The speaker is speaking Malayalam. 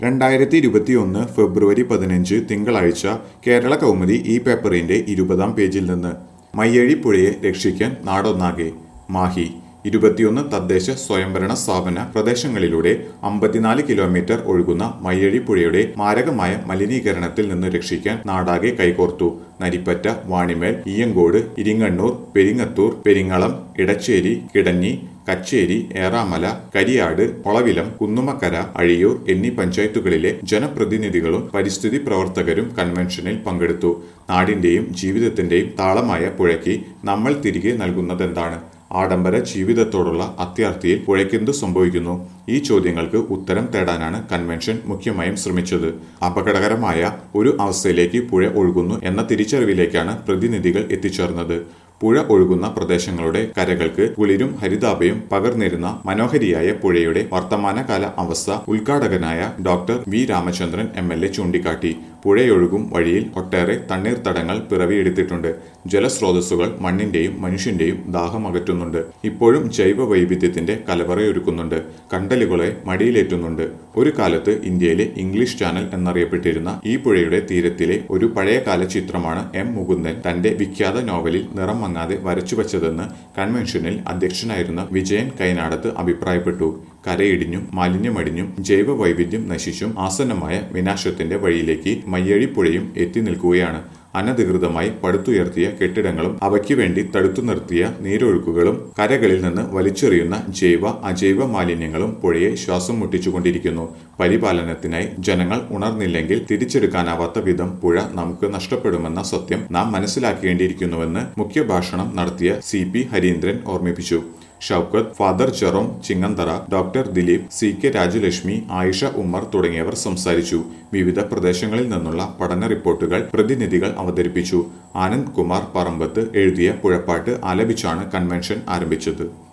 രണ്ടായിരത്തി ഇരുപത്തിയൊന്ന് ഫെബ്രുവരി പതിനഞ്ച് തിങ്കളാഴ്ച കേരള കൗമുദി ഈ പേപ്പറിന്റെ ഇരുപതാം പേജിൽ നിന്ന് മയ്യഴി പുഴയെ രക്ഷിക്കാൻ നാടൊന്നാകെ മാഹി ഇരുപത്തിയൊന്ന് തദ്ദേശ സ്വയംഭരണ സ്ഥാപന പ്രദേശങ്ങളിലൂടെ അമ്പത്തിനാല് കിലോമീറ്റർ ഒഴുകുന്ന മയ്യഴി പുഴയുടെ മാരകമായ മലിനീകരണത്തിൽ നിന്ന് രക്ഷിക്കാൻ നാടാകെ കൈകോർത്തു നരിപ്പറ്റ വാണിമേൽ ഈയങ്കോട് ഇരിങ്ങണ്ണൂർ പെരിങ്ങത്തൂർ പെരിങ്ങളം ഇടച്ചേരി കിടഞ്ഞി കച്ചേരി ഏറാമല കരിയാട് ഒളവിലം കുന്നുമക്കര അഴിയൂർ എന്നീ പഞ്ചായത്തുകളിലെ ജനപ്രതിനിധികളും പരിസ്ഥിതി പ്രവർത്തകരും കൺവെൻഷനിൽ പങ്കെടുത്തു നാടിന്റെയും ജീവിതത്തിന്റെയും താളമായ പുഴയ്ക്ക് നമ്മൾ തിരികെ നൽകുന്നതെന്താണ് ആഡംബര ജീവിതത്തോടുള്ള അത്യാർത്തിയിൽ പുഴയ്ക്കെന്തു സംഭവിക്കുന്നു ഈ ചോദ്യങ്ങൾക്ക് ഉത്തരം തേടാനാണ് കൺവെൻഷൻ മുഖ്യമായും ശ്രമിച്ചത് അപകടകരമായ ഒരു അവസ്ഥയിലേക്ക് പുഴ ഒഴുകുന്നു എന്ന തിരിച്ചറിവിലേക്കാണ് പ്രതിനിധികൾ എത്തിച്ചേർന്നത് പുഴ ഒഴുകുന്ന പ്രദേശങ്ങളുടെ കരകൾക്ക് കുളിരും ഹരിതാപയും പകർന്നിരുന്ന മനോഹരിയായ പുഴയുടെ വർത്തമാനകാല അവസ്ഥ ഉദ്ഘാടകനായ doctor V Ramachandran M L A ചൂണ്ടിക്കാട്ടി പുഴയൊഴുകും വഴിയിൽ ഒട്ടേറെ തണ്ണീർത്തടങ്ങൾ പിറവിയെടുത്തിട്ടുണ്ട് ജലസ്രോതസ്സുകൾ മണ്ണിന്റെയും മനുഷ്യന്റെയും ദാഹം അകറ്റുന്നുണ്ട് ഇപ്പോഴും ജൈവ വൈവിധ്യത്തിന്റെ കലവറയൊരുക്കുന്നുണ്ട് കണ്ടലുകളെ മടിയിലേറ്റുന്നുണ്ട് ഒരു കാലത്ത് ഇന്ത്യയിലെ ഇംഗ്ലീഷ് ചാനൽ എന്നറിയപ്പെട്ടിരുന്ന ഈ പുഴയുടെ തീരത്തിലെ ഒരു പഴയകാല ചിത്രമാണ് എം മുകുന്ദൻ തന്റെ വിഖ്യാത നോവലിൽ നിറം മങ്ങാതെ വരച്ചു വച്ചതെന്ന് കൺവെൻഷനിൽ അധ്യക്ഷനായിരുന്ന വിജയൻ കൈനാടത്ത് അഭിപ്രായപ്പെട്ടു കരയിടിഞ്ഞും മാലിന്യമടിഞ്ഞും ജൈവ വൈവിധ്യം നശിച്ചും ആസന്നമായ വിനാശത്തിന്റെ വഴിയിലേക്ക് മയ്യഴി പുഴയും എത്തി നിൽക്കുകയാണ് അനധികൃതമായി പടുത്തുയർത്തിയ കെട്ടിടങ്ങളും അവയ്ക്ക് വേണ്ടി തടുത്തു നിർത്തിയ നീരൊഴുക്കുകളും കരകളിൽ നിന്ന് വലിച്ചെറിയുന്ന ജൈവ അജൈവ മാലിന്യങ്ങളും പുഴയെ ശ്വാസം മുട്ടിച്ചുകൊണ്ടിരിക്കുന്നു പരിപാലനത്തിനായി ജനങ്ങൾ ഉണർന്നില്ലെങ്കിൽ തിരിച്ചെടുക്കാനാവാത്ത വിധം പുഴ നമുക്ക് നഷ്ടപ്പെടുമെന്ന സത്യം നാം മനസ്സിലാക്കേണ്ടിയിരിക്കുന്നുവെന്ന് മുഖ്യഭാഷണം നടത്തിയ സി പി ഹരീന്ദ്രൻ ഓർമ്മിപ്പിച്ചു Shoukath father Jerome Chingamthara doctor Dileep C K Rajalakshmi Ayisha Ummer തുടങ്ങിയവർ സംസാരിച്ചു വിവിധ പ്രദേശങ്ങളിൽ നിന്നുള്ള പഠന റിപ്പോർട്ടുകൾ പ്രതിനിധികൾ അവതരിപ്പിച്ചു ആനന്ദ് കുമാർ പറമ്പത്ത് എഴുതിയ പുഴപ്പാട്ട് ആലപിച്ചാണ് കൺവെൻഷൻ ആരംഭിച്ചത്